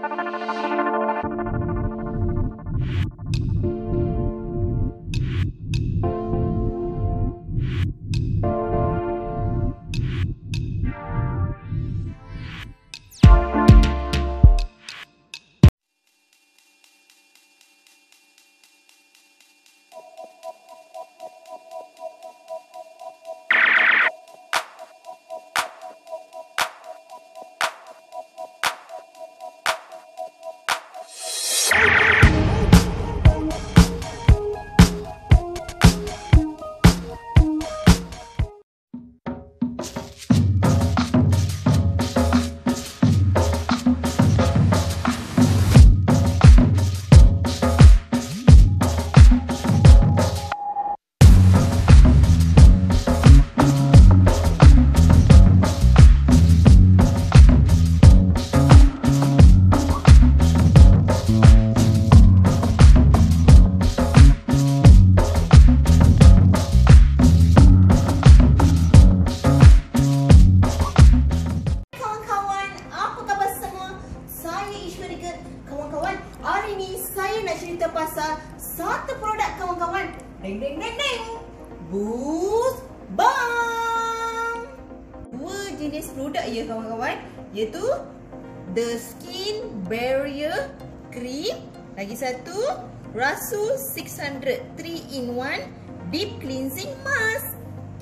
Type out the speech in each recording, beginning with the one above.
Kawan-kawan, apa khabar semua? Saya Ishwarika. Kawan-kawan, hari ni saya nak cerita pasal satu produk kawan-kawan. Deng deng deng deng. Boost Balm. Dua jenis produk ya kawan-kawan, iaitu The Skin Barrier Cream, lagi satu Rasul 600 3 in 1 Deep Cleansing Mask.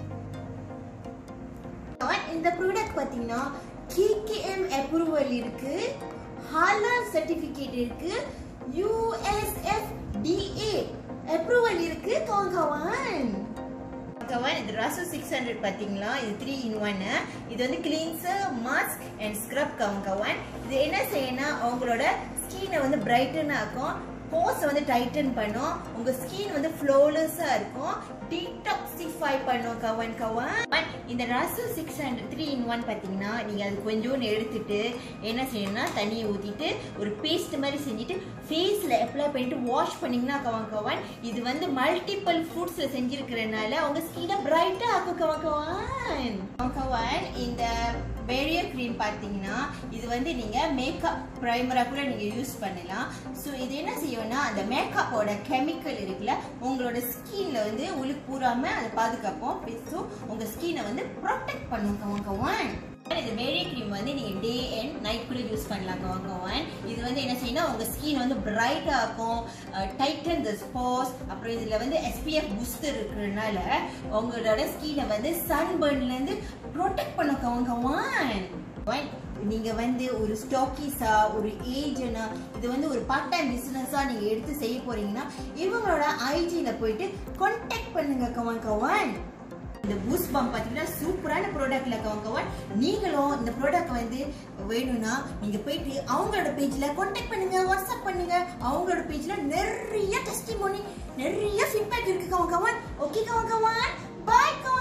Khan இந்த product பார்த்தீங்கன்னா KKM approval இருக்கு halal certificate இருக்கு USFDA approval இருக்கு kawan-kawan kawan இது ராசு 600 பாத்தீங்களா இது 3 in 1 இது வந்து cleanser mask and scrub kawan-kawan இது என்ன செய்யணும் அவங்களோட ஸ்கினை வந்து பிரைட்டன் ஆக்கும் போஸ் வந்து டைட்டன் பண்ணும் உங்க ஸ்கின் வந்து ஃப்ளோலெஸ்ஸா இருக்கும் டீடாக்சிஃபை பண்ணும் கவன் கவன் இந்த ரசு six hundred three in one பார்த்தீங்கன்னா நீங்கள் அது கொஞ்சோண்டு எடுத்துட்டு என்ன செய்யணும்னா தண்ணியை ஊற்றிட்டு ஒரு பேஸ்ட் மாதிரி செஞ்சுட்டு ஃபேஸில் அப்ளை பண்ணிட்டு வாஷ் பண்ணிங்கன்னா கவன் கவன் இது வந்து மல்டிபிள் ஃப்ரூட்ஸில் செஞ்சிருக்கிறதுனால உங்கள் ஸ்கினை பிரைட்டாக ஆக்கும் கவன் கவன் கவன் கவன் இந்த பேரியர் க்ரீம் பார்த்தீங்கன்னா இது வந்து நீங்கள் மேக்கப் ப்ரைமராக கூட நீங்கள் யூஸ் பண்ணலாம் ஸோ இது என்ன செய்யும்னா அந்த மேக்கப்போட கெமிக்கல் இருக்குல்ல உங்களோட ஸ்கின்ல வந்து உளுக்கு பூராம அதை பாதுகாப்போம் ஸோ உங்கள் ஸ்கினை வந்து ப்ரொடெக்ட் பண்ணும் கவன் கவன் இது பேரி க்ரீம் வந்து நீங்க டே அண்ட் நைட் கூட யூஸ் பண்ணலாம் கவன் இது வந்து என்ன செய்யணும் உங்க ஸ்கின் வந்து பிரைட் ஆக்கும் டைட்டன் த ஸ்பாஸ் அப்புறம் இதுல வந்து எஸ்பிஎஃப் பூஸ்டர் இருக்கிறதுனால உங்களோட ஸ்கினை வந்து சன்பர்ன்ல இருந்து ப்ரொடெக்ட் பண்ணும் கவன் கவன் நீங்க வந்து ஒரு ஸ்டாக்கிஸா ஒரு ஏஜனா இது வந்து ஒரு பார்ட் டைம் பிசினஸா நீங்க எடுத்து செய்ய போறீங்கன்னா இவங்களோட ஐஜில போயிட்டு கான்டாக்ட் பண்ணுங்க கவன் கவன் இந்த பூஸ்ட் பம்ப் பார்த்தீங்கன்னா சூப்பரான ப்ராடக்ட்ல கவன் நீங்களும் இந்த ப்ராடக்ட் வந்து வேணும்னா நீங்க போயிட்டு அவங்களோட பேஜ்ல கான்டாக்ட் பண்ணுங்க வாட்ஸ்அப் பண்ணுங்க அவங்களோட பேஜ்ல நிறைய டெஸ்டிமோனி நிறைய ஃபீட்பேக் இருக்கு கவன் கவன் ஓகே கவன் கவன் பாய் கவன்